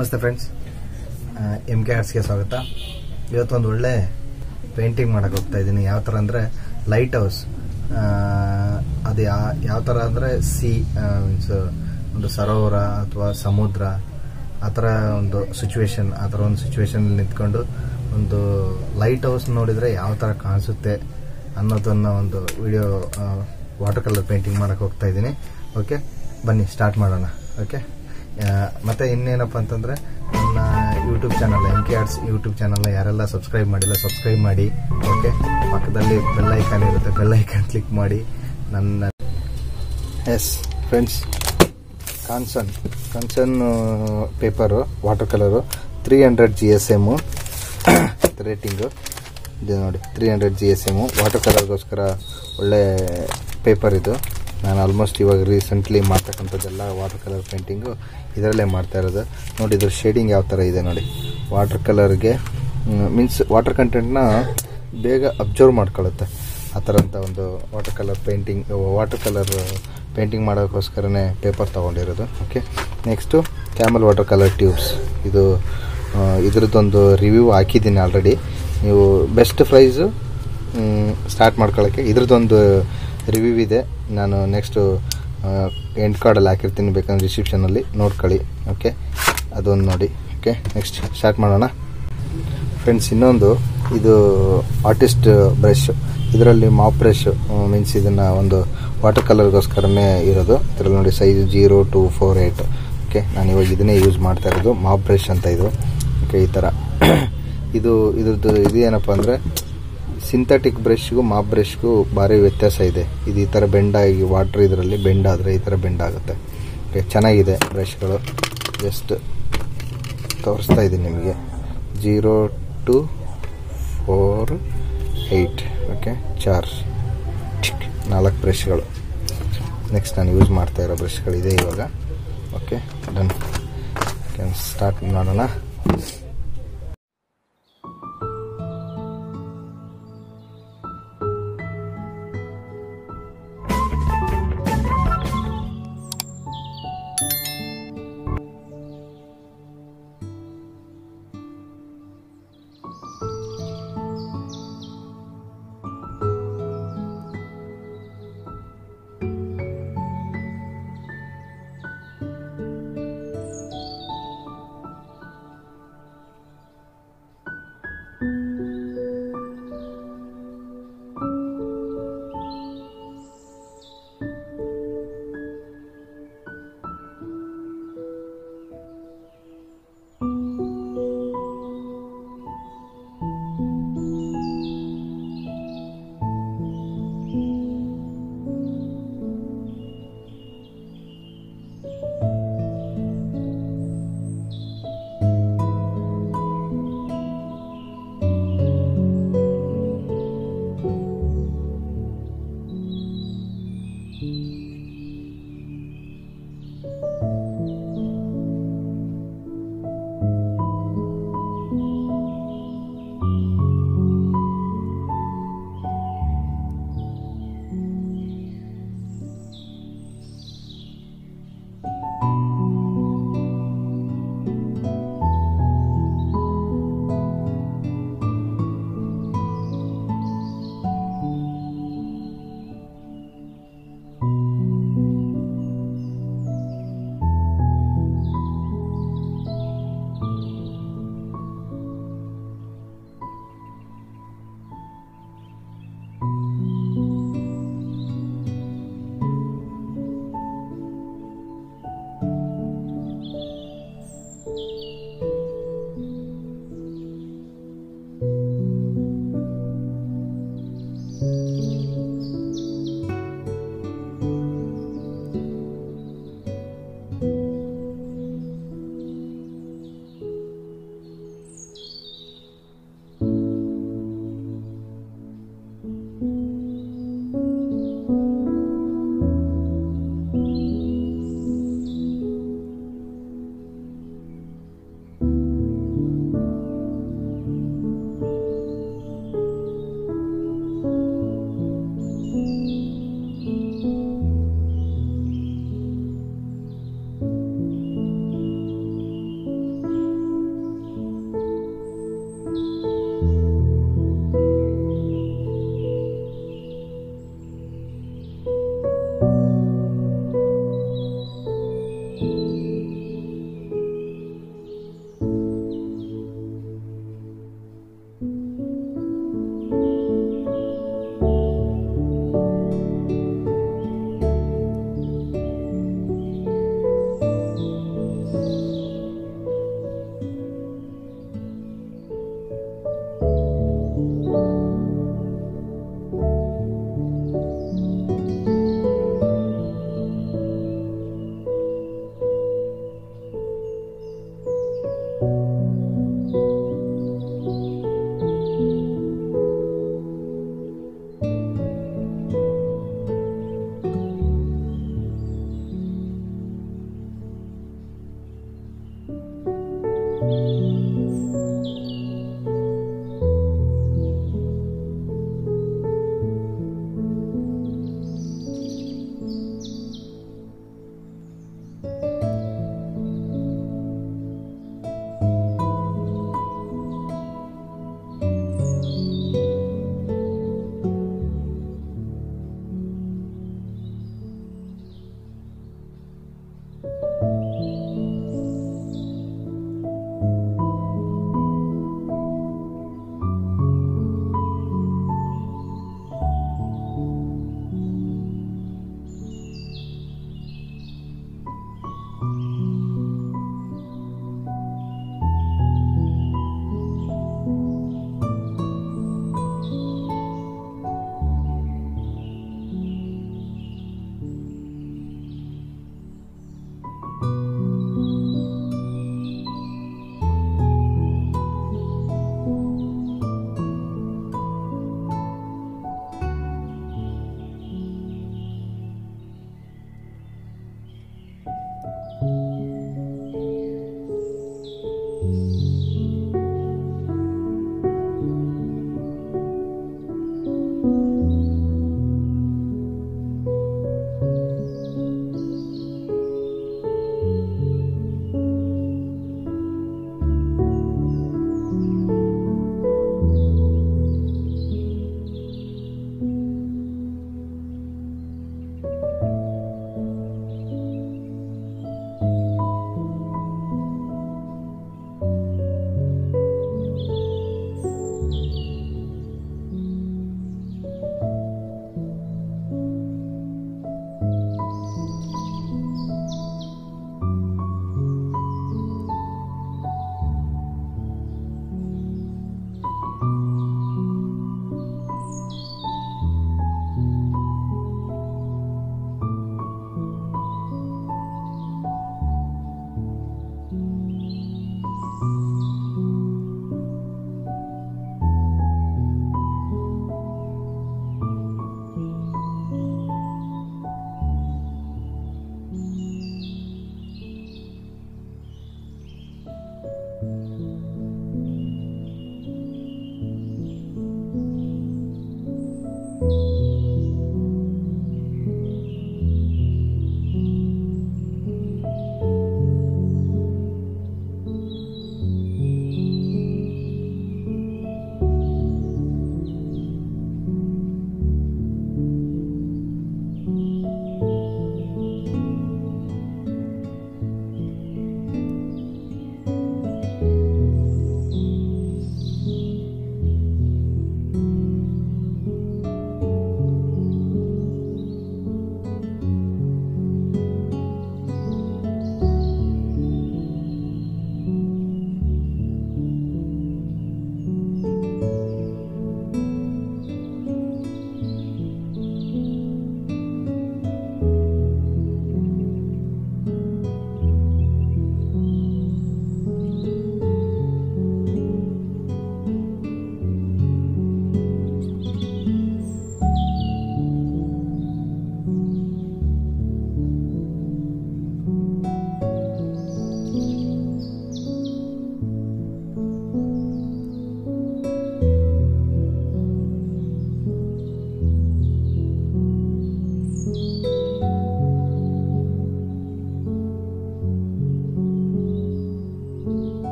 ನಮಸ್ತೆ friends M K ಆರ್ಟ್ಸ್ಗೆ ಸ್ವಾಗತ ಇವತ್ತೊಂದು ಒಳ್ಳೆ ಪೇಂಟಿಂಗ್ ಮಾಡಕ್ಕೆ ಹೋಗ್ತಾ ಇದ್ದೀನಿ ಯಾವ ಥರ ಅಂದರೆ ಲೈಟ್ ಹೌಸ್ ಅದು ಯಾ ಯಾವ ಥರ ಅಂದರೆ ಸಿ ಮೀನ್ಸ್ ಒಂದು ಸರೋವರ ಅಥವಾ ಸಮುದ್ರ ಆ ಥರ ಒಂದು ಸಿಚುವೇಶನ್ ಆ ಥರ ಒಂದು ಸಿಚುವೇಶನ್ ನಿಂತ್ಕೊಂಡು ಒಂದು ಲೈಟ್ ಹೌಸ್ ನೋಡಿದರೆ ಯಾವ ಥರ ಕಾಣಿಸುತ್ತೆ ಅನ್ನೋದನ್ನ ಒಂದು ವಿಡಿಯೋ ವಾಟರ್ ಕಲರ್ ಪೇಂಟಿಂಗ್ ಮಾಡಕ್ಕೆ ಹೋಗ್ತಾ ಇದ್ದೀನಿ ಓಕೆ ಬನ್ನಿ ಸ್ಟಾರ್ಟ್ ಮಾಡೋಣ ಓಕೆ ಮತ್ತೆ ಇನ್ನೇನಪ್ಪ ಅಂತಂದ್ರೆ ನನ್ನ YouTube channel M K arts YouTube ಚಾನಲ್ನ ಯಾರೆಲ್ಲ ಸಬ್ಸ್ಕ್ರೈಬ್ ಮಾಡಿಲ್ಲ ಸಬ್ಸ್ಕ್ರೈಬ್ ಮಾಡಿ ಓಕೆ ಪಕ್ಕದಲ್ಲಿ ಬೆಲ್ ಐಕಾನ್ ಇರುತ್ತೆ ಬೆಲ್ ಐಕಾನ್ ಕ್ಲಿಕ್ ಮಾಡಿ ನನ್ನ yes friends Canson Canson paper water colour three hundred G S M rating ಇದು ನೋಡಿ three hundred G S M water ಕಲರ್ಗೋಸ್ಕರ ಒಳ್ಳೆ ಪೇಪರ್ ಇದು ನಾನು ಆಲ್ಮೋಸ್ಟ್ ಇವಾಗ ರೀಸೆಂಟ್ಲಿ ಮಾಡ್ತಕ್ಕಂಥದ್ದೆಲ್ಲ ವಾಟರ್ ಕಲರ್ ಪೇಂಟಿಂಗು ಇದರಲ್ಲೇ ಮಾಡ್ತಾ ಇರೋದು ನೋಡಿ ಇದ್ರ ಶೇಡಿಂಗ್ ಯಾವ ಥರ ಇದೆ ನೋಡಿ ವಾಟರ್ ಕಲರ್ಗೆ ಮೀನ್ಸ್ ವಾಟರ್ ಕಂಟೆಂಟ್ನ ಬೇಗ ಅಬ್ಸರ್ವ್ ಮಾಡ್ಕೊಳ್ಳುತ್ತೆ ಆ ಥರ ಅಂತ ಒಂದು water colour painting water colour painting ಮಾಡೋಕ್ಕೋಸ್ಕರನೇ ಪೇಪರ್ ತೊಗೊಂಡಿರೋದು okay next Camel water colour tubes ಇದು ಇದ್ರದ್ದೊಂದು ರಿವ್ಯೂ ಹಾಕಿದ್ದೀನಿ ಆಲ್ರೆಡಿ ನೀವು ಬೆಸ್ಟ್ ಪ್ರೈಸು ಸ್ಟಾರ್ಟ್ ಮಾಡ್ಕೊಳ್ಳೋಕ್ಕೆ ಇದ್ರದ್ದೊಂದು ರಿವ್ಯೂ ಇದೆ ನಾನು ನೆಕ್ಸ್ಟು ಎಂಡ್ ಕಾರ್ಡಲ್ಲಿ ಹಾಕಿರ್ತೀನಿ ಬೇಕಂದ್ರೆ ರಿಸಿಪ್ಷನಲ್ಲಿ ನೋಡ್ಕೊಳ್ಳಿ ಓಕೆ ಅದೊಂದು ನೋಡಿ ಓಕೆ ನೆಕ್ಸ್ಟ್ ಸ್ಟಾರ್ಟ್ ಮಾಡೋಣ ಫ್ರೆಂಡ್ಸ್ ಇನ್ನೊಂದು ಇದು ಆರ್ಟಿಸ್ಟ್ ಬ್ರಷ್ ಇದರಲ್ಲಿ ಮಾಪ್ ಬ್ರಷ್ ಮೀನ್ಸ್ ಇದನ್ನು ಒಂದು ವಾಟರ್ ಕಲರ್ಗೋಸ್ಕರನೇ ಇರೋದು ಇದರಲ್ಲಿ ನೋಡಿ size zero two four eight okay ನಾನು ಇವಾಗ ಇದನ್ನೇ ಯೂಸ್ ಮಾಡ್ತಾ ಇರೋದು ಮಾಪ್ ಬ್ರಷ್ ಅಂತ ಇದು ಓಕೆ ಈ ಥರ ಇದು ಇದ್ರದ್ದು ಇದು ಏನಪ್ಪ ಅಂದರೆ ಸಿಂಥೆಟಿಕ್ ಬ್ರಷ್ಗೂ ಮಾಪ್ ಬ್ರಷ್ಗೂ ಭಾರಿ ವ್ಯತ್ಯಾಸ ಇದೆ ಇದು ಈ ಥರ ಬೆಂಡಾಗಿ ವಾಟ್ರ್ ಇದರಲ್ಲಿ ಬೆಂಡ್ ಆದರೆ ಈ ಥರ ಬೆಂಡ್ ಆಗುತ್ತೆ ಓಕೆ ಚೆನ್ನಾಗಿದೆ ಬ್ರಷ್ಗಳು ಜಸ್ಟ್ ತೋರಿಸ್ತಾ ಇದ್ದೀನಿ ನಿಮಗೆ zero two four eight okay ಚಾರ್ ನಾಲ್ಕು ಬ್ರಷ್ಗಳು ನೆಕ್ಸ್ಟ್ ನಾನು ಯೂಸ್ ಮಾಡ್ತಾ ಇರೋ ಬ್ರಷ್ಗಳಿದೆ ಇವಾಗ ಓಕೆ ಡನ್ ಸ್ಟಾರ್ಟ್ ಮಾಡೋಣ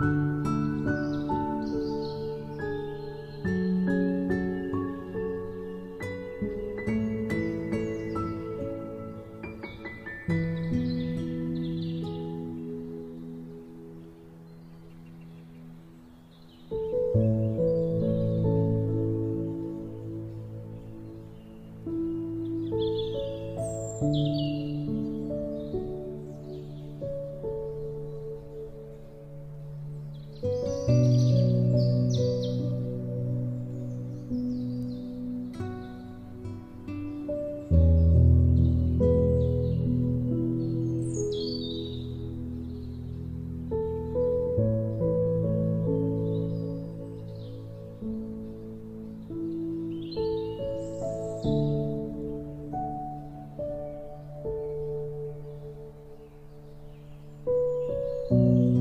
ಆ